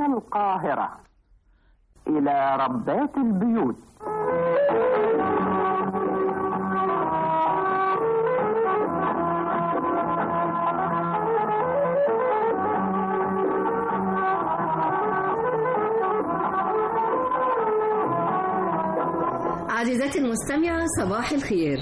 من القاهرة إلى ربات البيوت عزيزتي المستمعة صباح الخير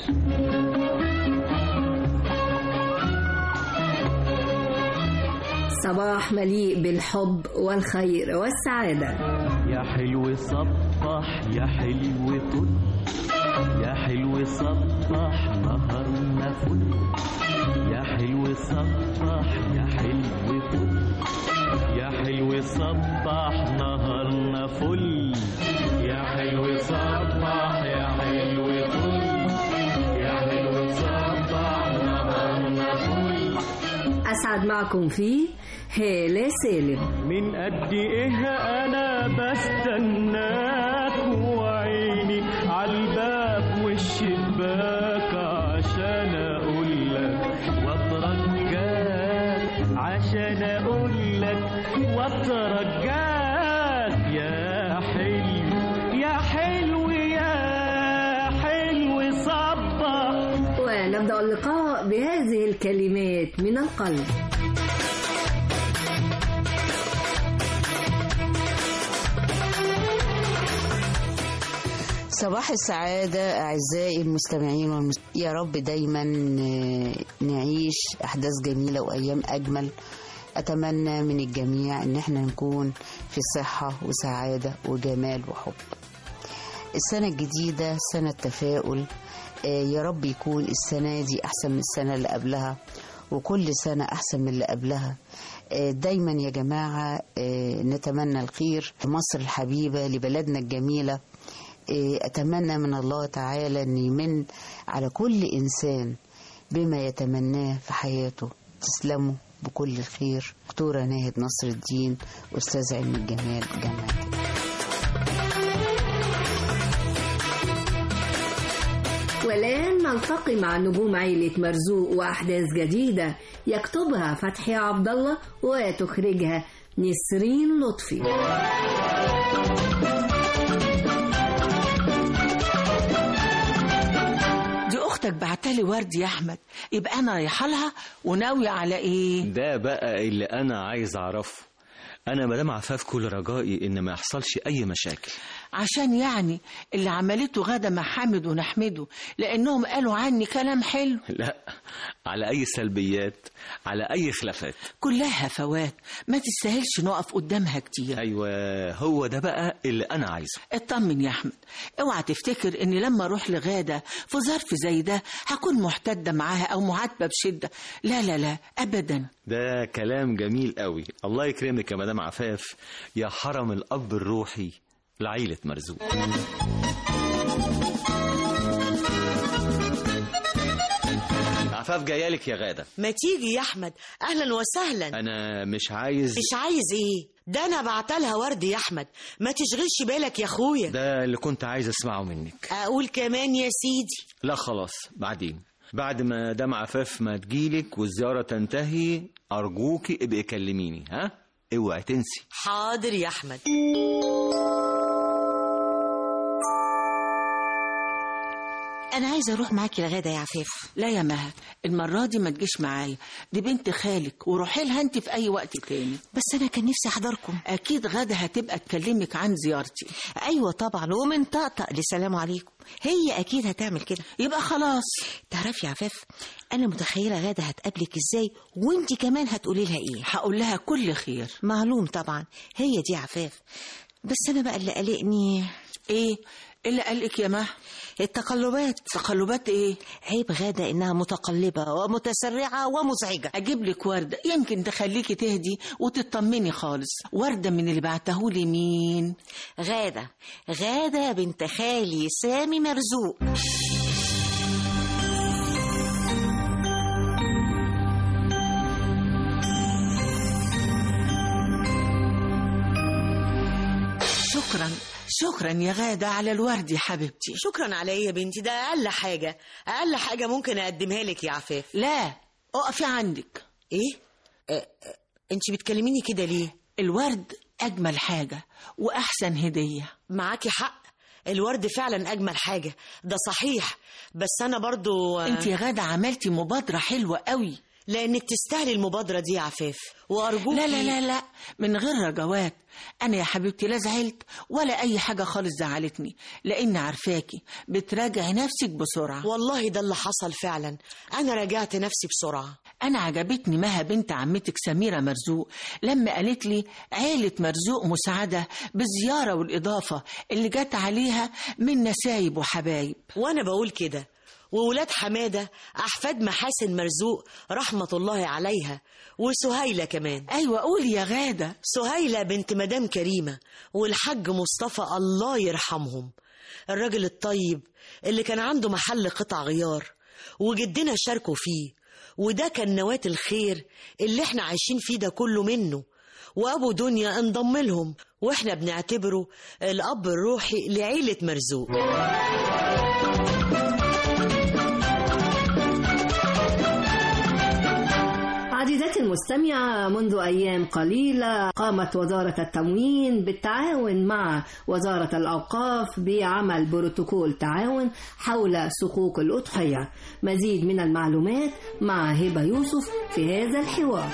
صباح مليء بالحب والخير والسعادة يا حلو صبح يا حلو طل يا حلو صبح نهارنا فل يا حلو صبح يا حلو طل يا حلو صبح نهارنا فل يا حلو صبح يا حلو طل يا حلو صبح نهارنا فل أسعد معكم في هالة سالم من قد ايه انا بستناك وعيني عالباب والشباك عشان اقول لك واترجاك عشان اقول لك واترجاك يا حلو يا حلو يا حلو صبح ونبدأ اللقاء بهذه الكلمات من القلب صباح السعادة أعزائي المستمعين والمست... يا رب دايما آه، نعيش أحداث جميلة وأيام أجمل أتمنى من الجميع إن احنا نكون في صحة وسعادة وجمال وحب السنة الجديدة سنة تفاؤل آه، يا رب يكون السنة دي أحسن من السنة اللي قبلها وكل سنة أحسن من اللي قبلها آه، دايما يا جماعة آه، نتمنى الخير لمصر الحبيبة لبلدنا الجميلة إيه، أتمنى من الله تعالى أن يمن على كل إنسان بما يتمناه في حياته تسلموا بكل الخير دكتورة ناهد نصر الدين أستاذ علم الجمال جامعة والآن نلتقي مع نجوم عيلة مرزوق وأحداث جديدة يكتبها فتحي عبد الله وتخرجها نسرين لطفي دي اختك بعتلي ورد يا احمد يبقى انا رايحه لها وناويه على ايه ده بقى اللي انا عايز اعرفه انا مدام عفاف كل رجائي ان ما يحصلش اي مشاكل عشان يعني اللي عملته غدا مع حامد ونحمده لانهم قالوا عني كلام حلو لا على اي سلبيات على اي خلافات كلها هفوات ما تستاهلش نقف قدامها كتير ايوه هو ده بقى اللي انا عايزه اطمن يا احمد اوعى تفتكر اني لما اروح لغاده في ظرف زي ده هكون محتده معاها او معاتبه بشده لا لا لا ابدا ده كلام جميل قوي الله يكرمك يا مدام عفاف يا حرم الاب الروحي لعيلة مرزوق عفاف جايالك يا غادة ما تيجي يا احمد اهلا وسهلا انا مش عايز مش عايز ايه ده انا بعتلها ورد يا احمد ما تشغلش بالك يا اخويا ده اللي كنت عايز اسمعه منك اقول كمان يا سيدي لا خلاص بعدين بعد ما دام عفاف ما تجيلك والزيارة تنتهي أرجوكي ابقي كلميني ها اوعي تنسي حاضر يا احمد انا عايزه اروح معاكي لغاده يا عفاف لا يا مها المره دي ما تجيش معايا دي بنت خالك وروحي لها انت في اي وقت تاني بس انا كان نفسي احضركم اكيد غدا هتبقى تكلمك عن زيارتي ايوه طبعا ومن طقطق لسلام عليكم هي اكيد هتعمل كده يبقى خلاص تعرفي يا عفاف انا متخيله غاده هتقابلك ازاي وانت كمان هتقولي لها ايه هقول لها كل خير معلوم طبعا هي دي عفاف بس انا بقى اللي قلقني ايه إيه اللي قالك يا مها التقلبات تقلبات ايه عيب غاده انها متقلبه ومتسرعه ومزعجه اجيب لك ورده يمكن تخليكي تهدي وتطمني خالص ورده من اللي بعتهولي مين غاده غاده بنت خالي سامي مرزوق شكرا شكرا يا غادة على الورد يا حبيبتي شكرا على ايه يا بنتي ده اقل حاجه اقل حاجه ممكن اقدمها لك يا عفاف لا اقفي عندك ايه أه أه انت بتكلميني كده ليه الورد أجمل حاجة وأحسن هدية معاكي حق الورد فعلا أجمل حاجة ده صحيح بس أنا برضو انت يا غادة عملتي مبادرة حلوة قوي لأنك تستاهلي المبادرة دي يا عفاف وأرجوكي لا لا لا لا من غير رجوات أنا يا حبيبتي لا زعلت ولا أي حاجة خالص زعلتني لأن عارفاكي بتراجعي نفسك بسرعة والله ده اللي حصل فعلا أنا راجعت نفسي بسرعة أنا عجبتني مها بنت عمتك سميرة مرزوق لما قالت لي عيلة مرزوق مساعدة بالزيارة والإضافة اللي جت عليها من نسايب وحبايب وأنا بقول كده وولاد حمادة أحفاد محاسن مرزوق رحمة الله عليها وسهيلة كمان أيوة قولي يا غادة سهيلة بنت مدام كريمة والحاج مصطفى الله يرحمهم الراجل الطيب اللي كان عنده محل قطع غيار وجدنا شاركوا فيه وده كان نواة الخير اللي احنا عايشين فيه ده كله منه وأبو دنيا انضم لهم واحنا بنعتبره الأب الروحي لعيلة مرزوق عزيزتي المستمعة منذ أيام قليلة قامت وزارة التموين بالتعاون مع وزارة الأوقاف بعمل بروتوكول تعاون حول صكوك الأضحية مزيد من المعلومات مع هبة يوسف في هذا الحوار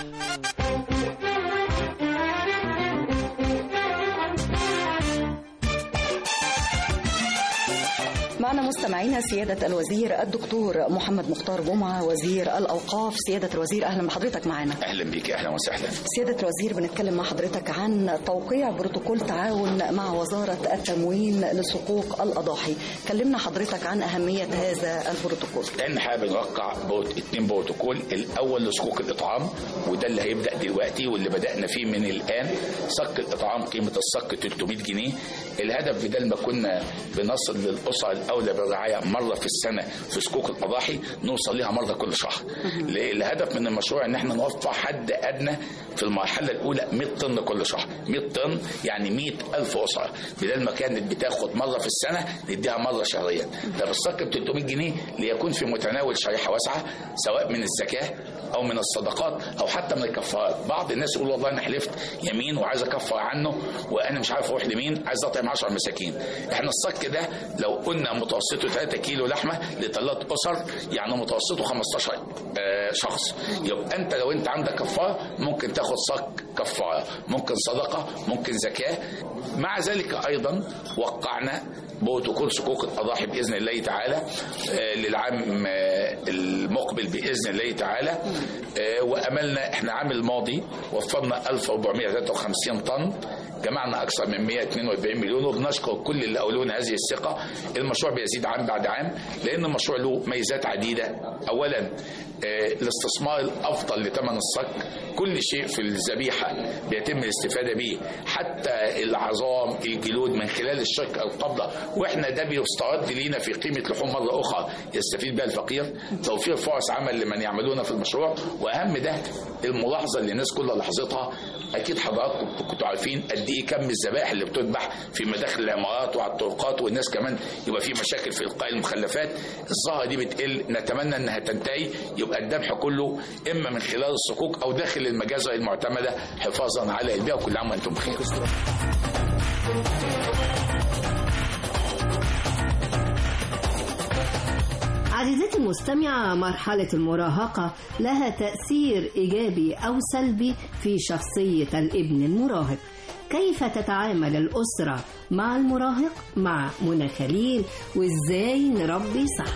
معنا مستمعينا سيادة الوزير الدكتور محمد مختار جمعة وزير الأوقاف سيادة الوزير أهلا بحضرتك معنا اهلا بيك اهلا وسهلا سيادة الوزير بنتكلم مع حضرتك عن توقيع بروتوكول تعاون مع وزارة التموين لصكوك الأضاحي كلمنا حضرتك عن أهمية هذا البروتوكول احنا حابب نوقع بوت اتنين بروتوكول الاول لصكوك الاطعام وده اللي هيبدا دلوقتي واللي بدانا فيه من الان صك الاطعام قيمه الصك 300 جنيه الهدف بدل ما كنا بنصل للاسر الاولى بالرعايه مره في السنه في صكوك الاضاحي نوصل ليها مره كل شهر الهدف من المشروع ان احنا نوفر حد ادنى في المرحله الاولى 100 طن كل شهر 100 طن يعني 100 الف اسره بدل ما كانت بتاخد مره في السنه نديها مره شهريا ده بالصك ب 300 جنيه ليكون في متناول شريحه واسعه سواء من الزكاه او من الصدقات او حتى من الكفارات بعض الناس يقول والله انا حلفت يمين وعايز اكفر عنه وانا مش عارف اروح لمين عايز اطعم 10 مساكين احنا الصك ده لو قلنا متوسطه 3 كيلو لحمه لثلاث اسر يعني متوسطه 15 آه، شخص يبقى انت لو انت عندك كفاره ممكن تاخد صك كفاره ممكن صدقه ممكن زكاه مع ذلك ايضا وقعنا بروتوكول صكوك الاضاحي باذن الله تعالى آه، للعام آه، المقبل باذن الله تعالى آه، واملنا احنا عام الماضي وفرنا 1453 طن جمعنا اكثر من 142 مليون وبنشكر كل اللي اولونا هذه الثقه المشروع بيزيد عام بعد عام لان المشروع له ميزات عديده اولا آه، الاستثمار الافضل لثمن الصك كل شيء في الذبيحه بيتم الاستفاده به حتى العظام الجلود من خلال الشركه القابضه واحنا ده بيسترد لينا في قيمه لحوم مره اخرى يستفيد بها الفقير توفير فرص عمل لمن يعملون في المشروع واهم ده الملاحظه اللي الناس كلها لاحظتها اكيد حضراتكم كنتوا عارفين قد ايه كم الذبائح اللي بتذبح في مداخل العمارات وعلى الطرقات والناس كمان يبقى في مشاكل في القاء المخلفات الظاهره دي بتقل نتمنى انها تنتهي يبقى الذبح كله اما من خلال الصكوك او داخل المجازر المعتمده حفاظا على البيئه وكل عام وانتم بخير عزيزتي المستمعة مرحلة المراهقة لها تأثير إيجابي أو سلبي في شخصية الابن المراهق كيف تتعامل الأسرة مع المراهق مع منى خليل وإزاي نربي صح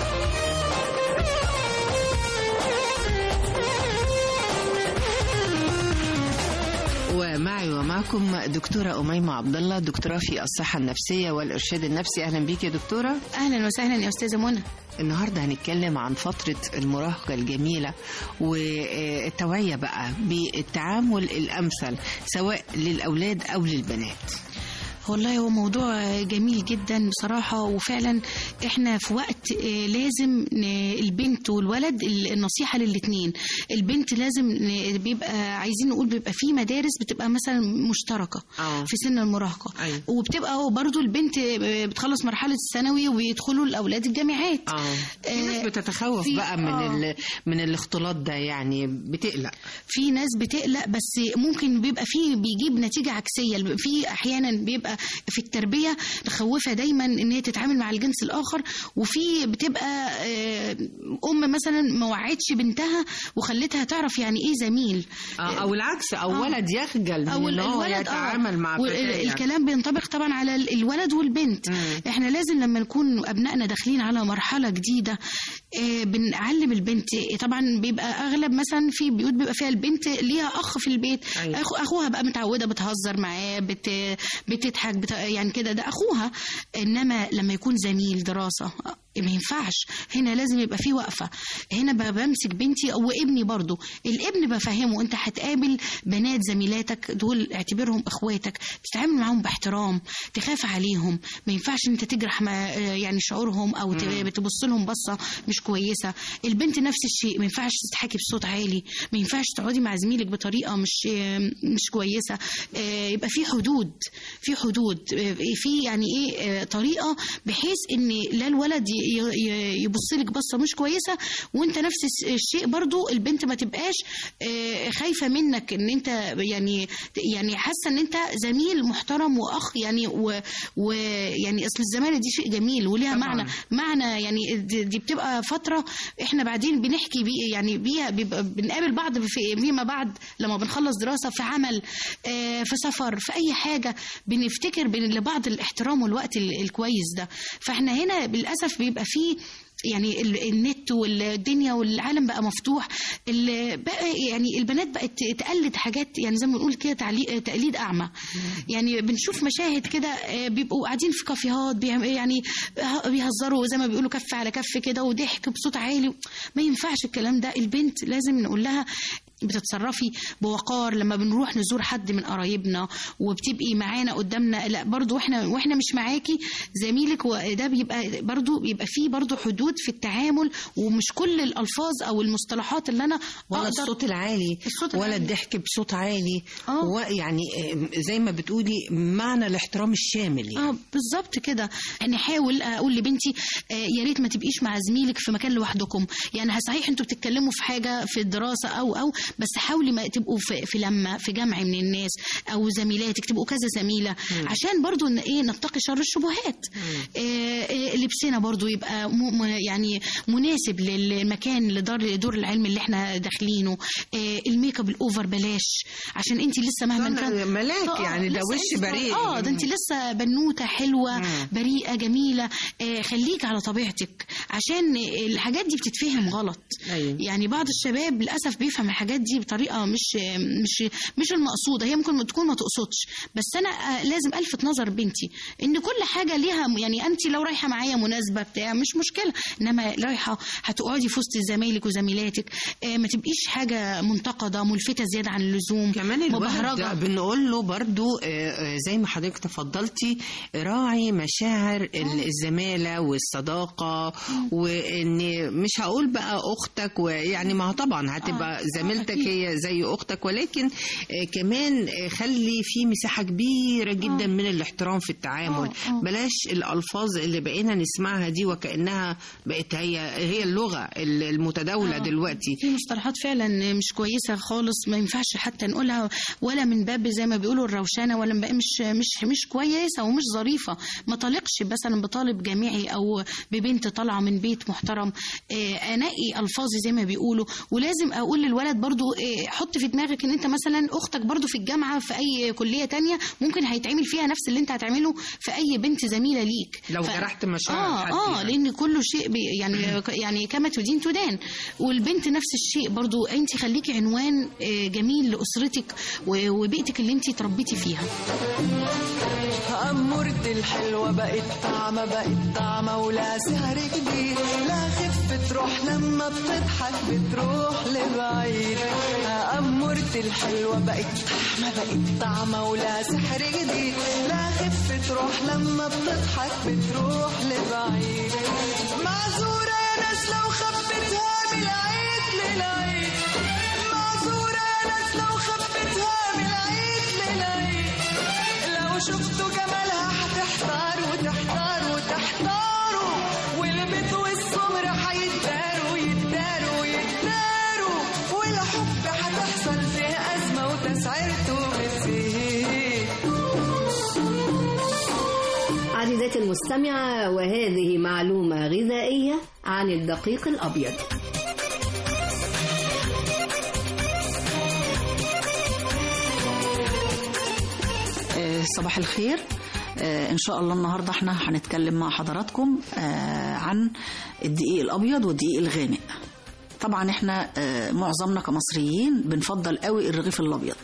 ومعي ومعكم دكتورة أميمة عبد الله دكتوراه في الصحة النفسية والإرشاد النفسي أهلا بيك يا دكتورة اهلا وسهلا يا استاذه منى النهاردة هنتكلم عن فترة المراهقة الجميلة والتوعية بقى بالتعامل الأمثل سواء للأولاد أو للبنات والله هو موضوع جميل جدا بصراحة وفعلا احنا في وقت آه، لازم ن- البنت والولد ال- النصيحه للاثنين البنت لازم ن- بيبقى عايزين نقول بيبقى في مدارس بتبقى مثلا مشتركه آه. في سن المراهقه أيوة. وبتبقى برضو البنت آه، بتخلص مرحله الثانوي وبيدخلوا الاولاد الجامعات اه في ناس بتتخوف في- بقى من آه. ال... من الاختلاط ده يعني بتقلق في ناس بتقلق بس ممكن بيبقى فيه بيجيب نتيجة عكسية في أحيانا بيبقى في التربية مخوفة دايما إن هي تتعامل مع الجنس الآخر وفي بتبقى آه، أم مثلا ما وعدتش بنتها وخلتها تعرف يعني إيه زميل آه، او العكس او ولد يخجل أو من ان هو الولد، آه. يتعامل مع وال- فتاة يعني. الكلام بينطبق طبعا على ال- الولد والبنت احنا لازم لما نكون ابنائنا داخلين على مرحله جديده آه، بنعلم البنت طبعا بيبقى اغلب مثلا في بيوت بيبقى فيها البنت ليها اخ في البيت أيوة. أخو اخوها بقى متعوده بتهزر معاه بت بتضحك بت يعني كده ده اخوها انما لما يكون زميل دراسه ما ينفعش هنا لازم يبقى في وقفه هنا ب- بمسك بنتي وابني برضو الابن بفهمه انت هتقابل بنات زميلاتك دول اعتبرهم اخواتك تتعامل معاهم باحترام تخاف عليهم ما ينفعش انت تجرح ما يعني شعورهم او ت- تبص لهم بصه مش كويسه البنت نفس الشيء ما ينفعش تضحكي بصوت عالي ما ينفعش تقعدي مع زميلك بطريقه مش مش كويسه آه، يبقى في حدود في حدود آه، في يعني ايه آه، طريقه بحيث ان لا الولد ي- ي- يبص لك بصه مش كويسه وانت نفس الس- الشيء برضو البنت ما تبقاش آه، خايفه منك ان انت يعني يعني حاسه ان انت زميل محترم واخ يعني ويعني اصل الزماله دي شيء جميل وليها معنى معنى يعني دي, دي بتبقى فتره احنا بعدين بنحكي بي يعني بيها بيبقى بنقابل بعض في فيما بعد لما بنخلص دراسه في عمل آه، في سفر في اي حاجه بنفتكر بين لبعض الاحترام والوقت ال- الكويس ده فاحنا هنا للاسف بيبقى فيه يعني ال- النت والدنيا والعالم بقى مفتوح ال- بقى يعني البنات بقت تقلد حاجات يعني زي ما بنقول كده تعلي- تقليد اعمى يعني بنشوف مشاهد كده آه، بيبقوا قاعدين في كافيهات بيعم- يعني ه- بيهزروا زي ما بيقولوا كف على كف كده وضحك بصوت عالي ما ينفعش الكلام ده البنت لازم نقول لها بتتصرفي بوقار لما بنروح نزور حد من قرايبنا وبتبقي معانا قدامنا لا برضو احنا واحنا مش معاكي زميلك وده بيبقى برضو بيبقى فيه برضو حدود في التعامل ومش كل الالفاظ او المصطلحات اللي انا ولا أقدر- الصوت العالي الصوت ولا العالي. الضحك بصوت عالي ويعني آه، زي ما بتقولي معنى الاحترام الشامل يعني. اه بالظبط كده يعني احاول اقول لبنتي آه، يا ريت ما تبقيش مع زميلك في مكان لوحدكم يعني صحيح انتوا بتتكلموا في حاجه في الدراسه او او بس حاولي ما تبقوا في, في لمه في جمع من الناس او زميلاتك تبقوا كذا زميله عشان برضو ان ايه نتقي شر الشبهات آه، آه، لبسنا برضو يبقى م م يعني مناسب للمكان لدار دور العلم اللي احنا داخلينه آه، الميك اب الاوفر بلاش عشان انت لسه مهما طبعاً كان ملاك آه، يعني ده لسه وش أنت- بريء. اه ده انت لسه بنوته حلوه بريئه جميله آه خليك على طبيعتك عشان الحاجات دي بتتفهم غلط أيوة. يعني بعض الشباب للاسف بيفهم الحاجات دي بطريقه مش مش مش المقصوده هي ممكن تكون ما تقصدش بس انا آه لازم الفت نظر بنتي ان كل حاجه ليها يعني انت لو رايحه معايا مناسبه بتاع مش مشكله انما رايحه هتقعدي في وسط زمايلك وزميلاتك آه ما تبقيش حاجه منتقده ملفته زياده عن اللزوم كمان الولد ده بنقول له برضو آه، آه، زي ما حضرتك تفضلتي راعي مشاعر ال- الزمالة والصداقة وان مش هقول بقى اختك ويعني ما هو طبعا هتبقى زميلتك هي زي اختك ولكن آه، كمان آه، خلي في مساحة كبيرة جدا من الاحترام في التعامل بلاش الالفاظ اللي بقينا نسمعها دي وكأنها بقت هي هي اللغة المتداولة دلوقتي في مصطلحات فعلا مش كويسه خالص ما ينفعش حتى نقولها ولا من باب زي ما بيقولوا الروشنه ولا من باب مش مش مش كويسه ومش ظريفه ما طالقش مثلا بطالب جامعي او ببنت طالعه من بيت محترم آه، انقي الفاظي زي ما بيقولوا ولازم اقول للولد برضو آه، حط في دماغك ان انت مثلا اختك برضو في الجامعه في اي كليه تانية ممكن هيتعمل فيها نفس اللي انت هتعمله في اي بنت زميله ليك لو جرحت مشاعر اه حد اه يعني. لان كل شيء بي يعني يعني كما تدين تدان والبنت نفس الشيء برضو انت خليكي عنوان آه، جميل لاسرتك و- وبيئتك اللي انت تربيتي فيها أمورتي الحلوة بقت طعمة بقت طعمة ولا سهر جديد لا خف تروح لما بتضحك بتروح لبعيد أمورتي الحلوة بقت طعمة بقت طعمة ولا سحر جديد لا خف بتروح لما بتضحك بتروح لبعيد معذورة يا ناس لو خبتها من العيد للعيد معذورة يا ناس لو خبتها من العيد للعيد لو شفتوا جمالها هتحتاروا وتحتاروا وتحتاروا والبيت والسمر هيتداروا يتداروا يتداروا والحب هتحصل فيه أزمة وتسعيرته بتزيد عزيزاتي المستمعة وهذه معلومة غذائية عن الدقيق الأبيض آه، صباح الخير آه، ان شاء الله النهارده احنا هنتكلم مع حضراتكم آه، عن الدقيق الابيض والدقيق الغامق طبعا احنا آه، معظمنا كمصريين بنفضل قوي الرغيف الابيض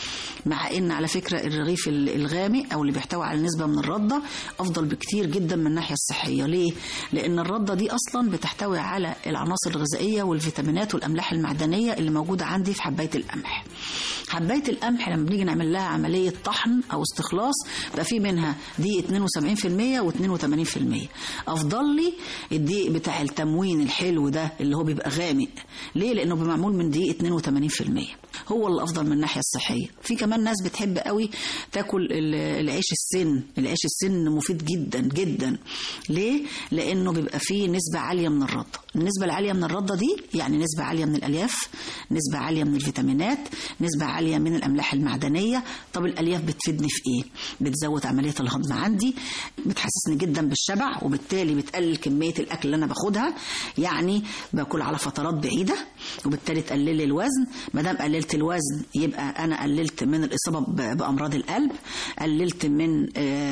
مع ان على فكره الرغيف ال- الغامق او اللي بيحتوي على نسبه من الرده افضل بكتير جدا من الناحيه الصحيه ليه لان الرده دي اصلا بتحتوي على العناصر الغذائيه والفيتامينات والاملاح المعدنيه اللي موجوده عندي في حبايه القمح حبايه القمح لما بنيجي نعمل لها عمليه طحن او استخلاص بقى في منها دقيق 72% و82% افضل لي الدقيق بتاع التموين الحلو ده اللي هو بيبقى غامق ليه لانه بيبقى معمول من دقيق 82% هو اللي افضل من الناحيه الصحيه في كمان ناس بتحب قوي تاكل ال- العيش السن العيش السن مفيد جدا جدا ليه لانه بيبقى فيه نسبه عاليه من الرده النسبه العاليه من الرده دي يعني نسبه عاليه من الالياف نسبه عاليه من الفيتامينات نسبه عاليه من الاملاح المعدنيه طب الالياف بتفيدني في ايه بتزود عمليه الهضم عندي بتحسسني جدا بالشبع وبالتالي بتقلل كميه الاكل اللي انا باخدها يعني باكل على فترات بعيده وبالتالي تقلل لي الوزن ما دام قللت الوزن يبقى انا قللت من الاصابه ب- بامراض القلب قللت من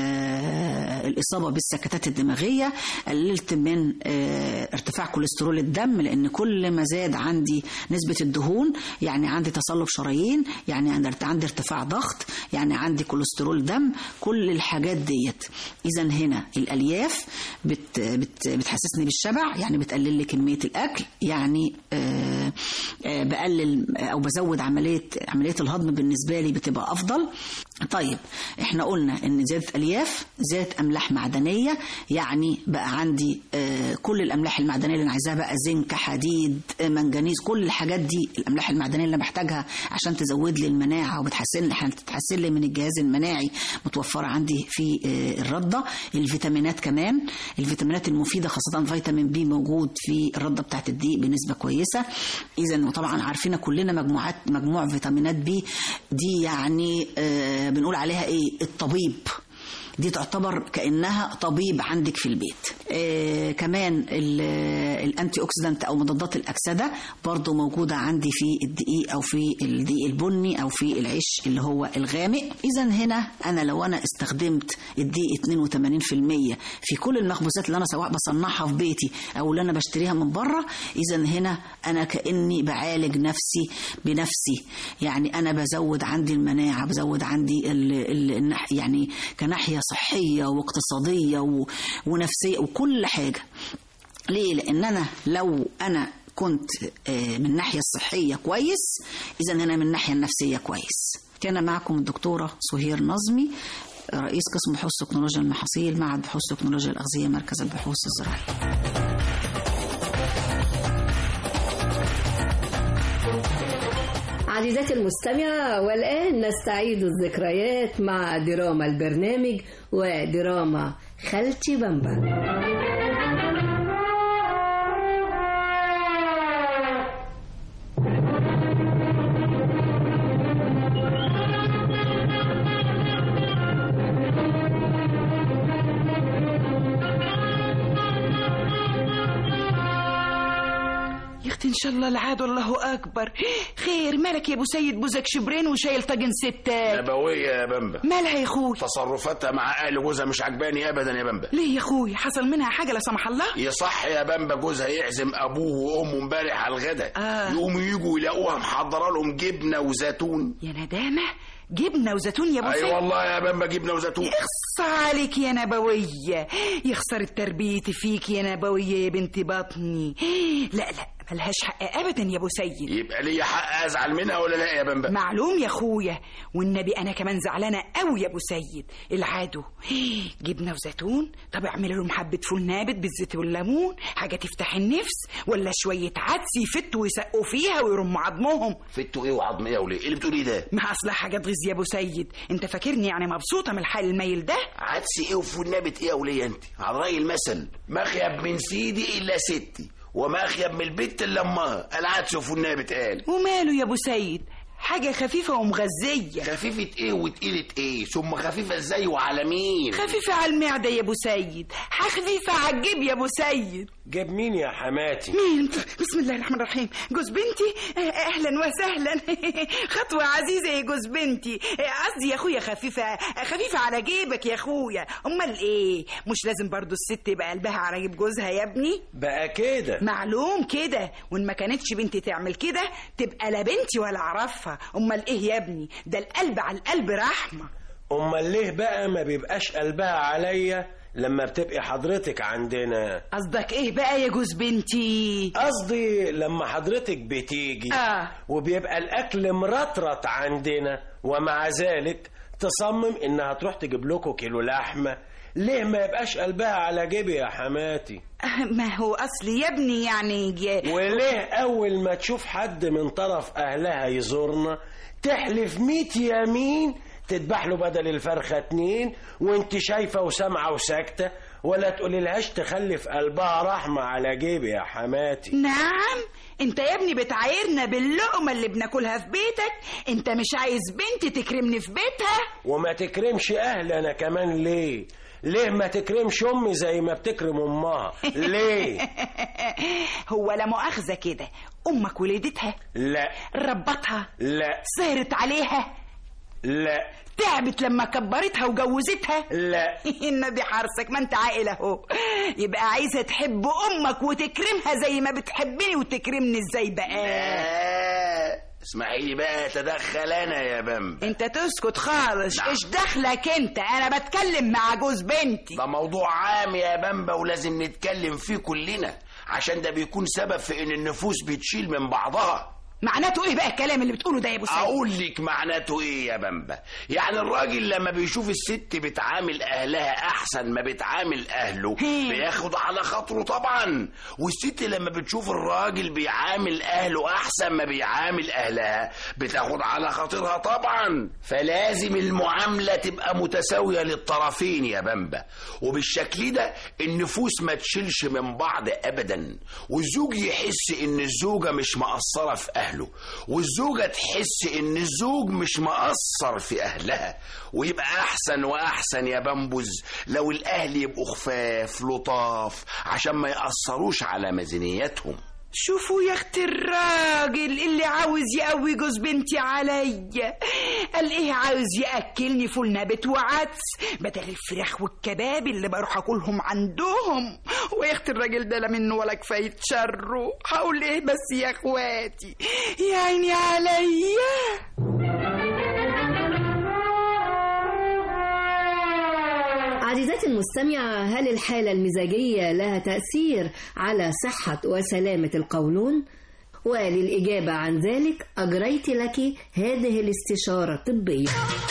آه، الاصابه بالسكتات الدماغيه قللت من آه، ارتفاع كوليسترول الدم لان كل ما زاد عندي نسبه الدهون يعني عندي تصلب شرايين يعني عندي عندي ارتفاع ضغط يعني عندي كوليسترول دم كل الحاجات ديت اذا هنا الالياف بت بت بتحسسني بالشبع يعني بتقلل لي كميه الاكل يعني آه، آه، بقلل او بزود عمليه عمليه الهضم بالنسبه لي بتبقى افضل طيب احنا قلنا ان زياده الياف زياده املاح معدنيه يعني بقى عندي آه، كل الاملاح المعدنيه اللي انا عايزاها بقى زنك حديد آه، منجنيز كل الحاجات دي الاملاح المعدنيه اللي انا بحتاجها عشان تزود لي المناعه وبتحسن تحسن لي من الجهاز المناعي متوفره عندي في آه، الرده الفيتامينات كمان الفيتامينات المفيده خاصه فيتامين بي موجود في الرده بتاعت الدقيق بنسبه كويسه اذا وطبعا عارفين كلنا مجموعات مجموع فيتامينات بي دي يعني آه، بنقول عليها ايه الطبيب دي تعتبر كانها طبيب عندك في البيت آه كمان ال- الانتي اوكسيدانت او مضادات الاكسده برضو موجوده عندي في الدقيق او في الدقيق البني او في العيش اللي هو الغامق اذا هنا انا لو انا استخدمت الدقيق 82% في كل المخبوزات اللي انا سواء بصنعها في بيتي او اللي انا بشتريها من بره اذا هنا انا كاني بعالج نفسي بنفسي يعني انا بزود عندي المناعه بزود عندي ال ال النح- يعني كناحيه صحيه واقتصاديه و- ونفسيه وكل حاجه ليه لان انا لو انا كنت آه، من الناحيه الصحيه كويس اذا انا من الناحيه النفسيه كويس كان معكم الدكتوره سهير نظمي رئيس قسم بحوث تكنولوجيا المحاصيل معهد بحوث تكنولوجيا الاغذيه مركز البحوث الزراعيه عزيزاتي المستمعة والآن نستعيد الذكريات مع دراما البرنامج ودراما خالتي بامبا يا اختي ان شاء الله العاد والله اكبر خير مالك يا ابو سيد بوزك شبرين وشايل طاجن ستات نبوية يا بمبا مالها يا اخوي تصرفاتها مع اهل جوزها مش عجباني ابدا يا بمبا ليه يا اخوي حصل منها حاجه لا سمح الله يصح يا بمبا جوزها يعزم ابوه وامه امبارح على الغدا آه. يقوموا يجوا يلاقوها محضره لهم جبنه وزيتون يا ندامه جبنه وزيتون يا ابو اي سيد والله يا بمبا جبنه وزيتون اخس عليك يا نبوية يخسر التربية فيك يا نبوية يا بنت بطني لا لا ملهاش حق ابدا يا ابو سيد يبقى ليا حق ازعل منها ولا لا يا بمبا معلوم يا اخويا والنبي انا كمان زعلانه قوي يا ابو سيد العدو جبنه وزيتون طب اعمل لهم حبه فول نابت بالزيت والليمون حاجه تفتح النفس ولا شويه عدس يفتوا ويسقوا فيها ويرموا عظمهم فتوا ايه وعظم ايه وليه ايه اللي بتقولي ده ما اصلها حاجه تغيظ يا ابو سيد انت فاكرني يعني مبسوطه من الحال الميل ده عدس ايه وفول نابت ايه يا وليه انت على راي المثل مخيب من سيدي الا ستي ومخيب من البت الا امها العدس وفول نابت قال وماله يا ابو سيد حاجة خفيفة ومغذية خفيفة ايه وتقيلة ايه ثم خفيفة ازاي وعلى مين خفيفة على المعدة يا ابو سيد خفيفة على الجيب يا ابو سيد جاب مين يا حماتي مين بسم الله الرحمن الرحيم جوز بنتي آه، اهلا وسهلا خطوة عزيزة يا جوز بنتي آه، قصدي يا اخويا خفيفة خفيفة على جيبك يا اخويا امال ايه مش لازم برضو الست يبقى قلبها على جيب جوزها يا ابني بقى كده معلوم كده وان ما كانتش بنتي تعمل كده تبقى لا بنتي ولا اعرفها امال ايه يا ابني ده القلب على القلب رحمة امال ليه بقى ما بيبقاش قلبها عليا لما بتبقي حضرتك عندنا قصدك ايه بقى يا جوز بنتي قصدي لما حضرتك بتيجي آه. وبيبقى الاكل مرطرط عندنا ومع ذلك تصمم انها تروح تجيب لكم كيلو لحمه ليه ما يبقاش قلبها على جيبي يا حماتي آه، ما هو اصلي يا ابني يعني ج- وليه اول ما تشوف حد من طرف اهلها يزورنا تحلف ميت يمين تذبح له بدل الفرخه اتنين وانت شايفه وسامعه وساكته ولا تقولي لهاش تخلف قلبها رحمه على جيبي يا حماتي نعم انت يا ابني بتعايرنا باللقمة اللي بناكلها في بيتك انت مش عايز بنت تكرمني في بيتها وما تكرمش اهلي انا كمان ليه ليه ما تكرمش امي زي ما بتكرم امها ليه هو لا مؤاخذة كده امك ولدتها لا ربطها لا سهرت عليها لا تعبت لما كبرتها وجوزتها لا النبي حارسك ما انت عاقل اهو يبقى عايزه تحب امك وتكرمها زي ما بتحبني وتكرمني ازاي بقى آه، اسمعي لي بقى اتدخل انا يا بمبا انت تسكت خالص نعم. ايش دخلك انت انا بتكلم مع جوز بنتي ده موضوع عام يا بمبا ولازم نتكلم فيه كلنا عشان ده بيكون سبب في ان النفوس بتشيل من بعضها معناته ايه بقى الكلام اللي بتقوله ده يا ابو سيد اقول لك معناته ايه يا بمبا يعني الراجل لما بيشوف الست بتعامل اهلها احسن ما بتعامل اهله بياخد على خاطره طبعا والست لما بتشوف الراجل بيعامل اهله احسن ما بيعامل اهلها بتاخد على خاطرها طبعا فلازم المعامله تبقى متساويه للطرفين يا بمبا وبالشكل ده النفوس ما تشيلش من بعض ابدا والزوج يحس ان الزوجه مش مقصره في اهله والزوجه تحس ان الزوج مش مقصر في اهلها ويبقى احسن واحسن يا بمبز لو الاهل يبقوا خفاف لطاف عشان ما ياثروش على ميزانيتهم شوفوا يا اختي الراجل اللي عاوز يقوي جوز بنتي عليا قال ايه عاوز ياكلني فول نابت وعدس بدل الفراخ والكباب اللي بروح اكلهم عندهم ويا اختي الراجل ده لا منه ولا كفايه شره هقول ايه بس يا اخواتي يا عيني عليا عزيزاتي المستمعة هل الحالة المزاجية لها تأثير على صحة وسلامة القولون؟ وللإجابة عن ذلك أجريت لك هذه الاستشارة الطبية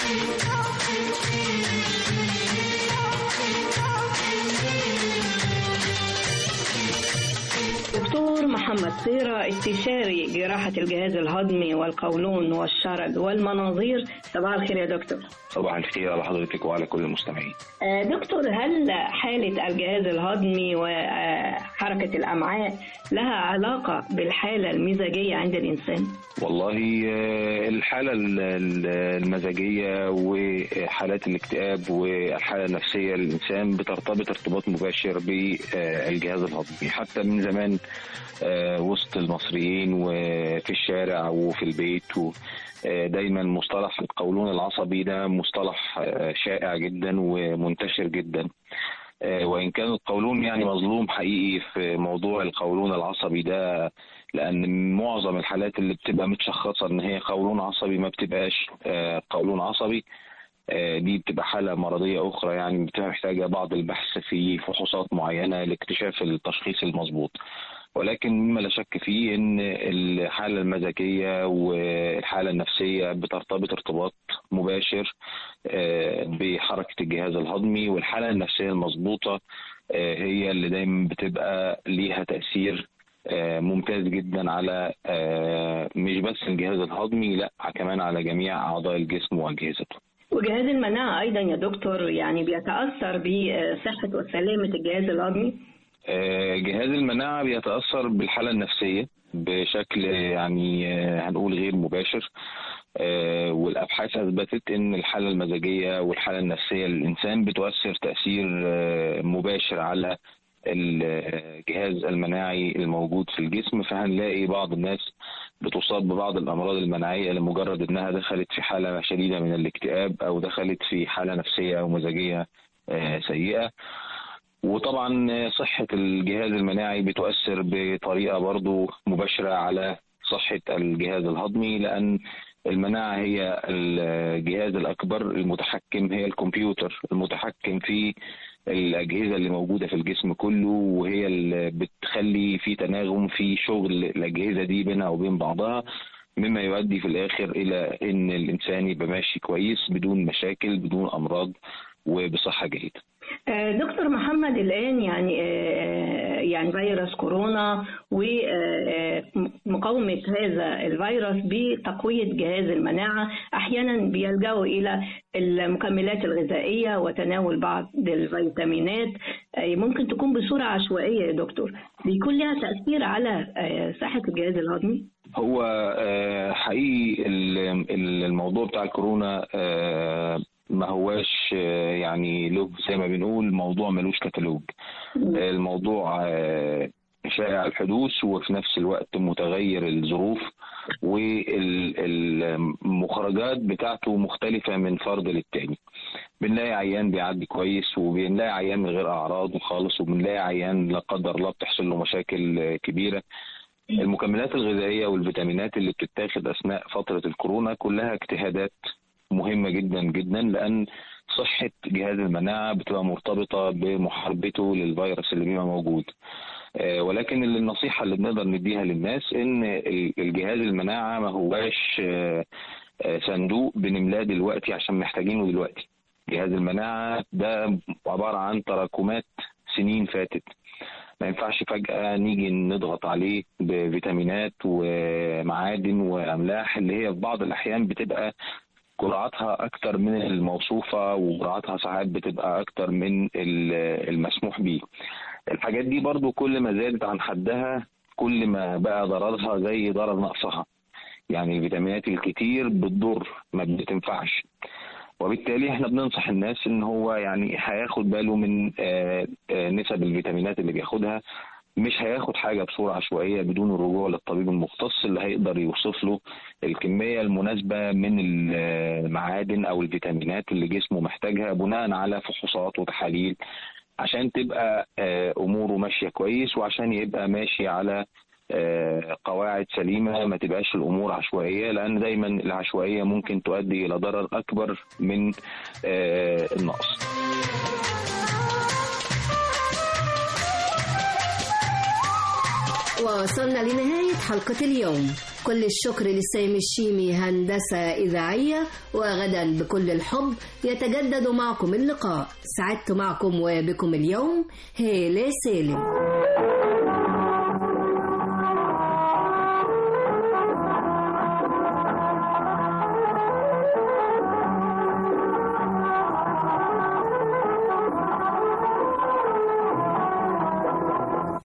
دكتور محمد صيرة استشاري جراحة الجهاز الهضمي والقولون والشرج والمناظير صباح الخير يا دكتور صباح الخير على حضرتك وعلى كل المستمعين آه، دكتور هل حالة الجهاز الهضمي وحركة الأمعاء لها علاقة بالحالة المزاجية عند الإنسان؟ والله آه، الحالة ال- ال- المزاجية وحالات الاكتئاب والحالة النفسية للإنسان بترتبط ارتباط مباشر بالجهاز الهضمي حتى من زمان آه، وسط المصريين وفي الشارع وفي البيت و آه، دايما مصطلح القولون العصبي ده مصطلح آه، شائع جدا ومنتشر جدا آه، وإن كان القولون يعني مظلوم حقيقي في موضوع القولون العصبي ده لأن معظم الحالات اللي بتبقى متشخصة إن هي قولون عصبي ما بتبقاش آه، قولون عصبي آه، دي بتبقى حالة مرضية أخرى يعني بتبقى محتاجة بعض البحث في فحوصات معينة لاكتشاف التشخيص المظبوط ولكن مما لا شك فيه ان الحاله المزاجيه والحاله النفسيه بترتبط ارتباط مباشر آه، بحركه الجهاز الهضمي والحاله النفسيه المظبوطه آه، هي اللي دايما بتبقى ليها تاثير آه، ممتاز جدا على آه، مش بس الجهاز الهضمي لا كمان على جميع اعضاء الجسم واجهزته وجهاز المناعة أيضا يا دكتور يعني بيتأثر بصحة وسلامة الجهاز الهضمي آه، جهاز المناعة بيتأثر بالحالة النفسية بشكل يعني آه، هنقول غير مباشر آه، والأبحاث أثبتت إن الحالة المزاجية والحالة النفسية للإنسان بتؤثر تأثير آه، مباشر على الجهاز المناعي الموجود في الجسم فهنلاقي بعض الناس بتصاب ببعض الأمراض المناعية لمجرد إنها دخلت في حالة شديدة من الاكتئاب أو دخلت في حالة نفسية أو مزاجية آه، سيئة وطبعا صحة الجهاز المناعي بتؤثر بطريقة برضو مباشرة على صحة الجهاز الهضمي لأن المناعة هي الجهاز الأكبر المتحكم هي الكمبيوتر المتحكم في الأجهزة اللي موجودة في الجسم كله وهي اللي بتخلي في تناغم في شغل الأجهزة دي بينها وبين بعضها مما يؤدي في الآخر إلى إن الإنسان يبقى ماشي كويس بدون مشاكل بدون أمراض وبصحة جيدة آه، دكتور محمد الآن يعني آه، يعني فيروس كورونا ومقاومة هذا الفيروس بتقوية جهاز المناعة أحيانا بيلجأوا إلى المكملات الغذائية وتناول بعض الفيتامينات آه، ممكن تكون بصورة عشوائية يا دكتور بيكون لها تأثير على آه، صحة الجهاز الهضمي؟ هو آه، حقيقي ال- ال- الموضوع بتاع الكورونا آه، ما هواش آه، يعني له زي ما بنقول موضوع ملوش كتالوج آه، الموضوع آه، شائع الحدوث وفي نفس الوقت متغير الظروف والمخرجات بتاعته مختلفة من فرد للتاني بنلاقي عيان بيعدي كويس وبنلاقي عيان من غير أعراض خالص وبنلاقي عيان لا قدر الله بتحصل له مشاكل آه، كبيرة المكملات الغذائية والفيتامينات اللي بتتاخد أثناء فترة الكورونا كلها اجتهادات مهمة جدا جدا لأن صحة جهاز المناعة بتبقى مرتبطة بمحاربته للفيروس اللي بيبقى موجود آه، ولكن اللي النصيحة اللي بنقدر نديها للناس إن ال- الجهاز المناعة ما هواش آه، آه، صندوق بنملاه دلوقتي عشان محتاجينه دلوقتي جهاز المناعة ده عبارة عن تراكمات سنين فاتت ما ينفعش فجأة نيجي نضغط عليه بفيتامينات ومعادن وأملاح اللي هي في بعض الأحيان بتبقى جرعاتها أكتر من الموصوفة وجرعاتها ساعات بتبقى أكتر من ال- المسموح بيه الحاجات دي برضو كل ما زادت عن حدها كل ما بقى ضررها زي ضرر نقصها يعني الفيتامينات الكتير بتضر ما بتنفعش وبالتالي احنا بننصح الناس ان هو يعني هياخد باله من آه، آه، نسب الفيتامينات اللي بياخدها مش هياخد حاجة بصورة عشوائية بدون الرجوع للطبيب المختص اللي هيقدر يوصف له الكمية المناسبة من المعادن أو الفيتامينات اللي جسمه محتاجها بناء على فحوصات وتحاليل عشان تبقى آه، أموره ماشية كويس وعشان يبقى ماشي على آه، قواعد سليمة ما تبقاش الأمور عشوائية لأن دايما العشوائية ممكن تؤدي إلى ضرر أكبر من آه، النقص وصلنا لنهاية حلقة اليوم كل الشكر لسامي الشيمي هندسة إذاعية وغدا بكل الحب يتجدد معكم اللقاء سعدت معكم وبكم اليوم هالة سالم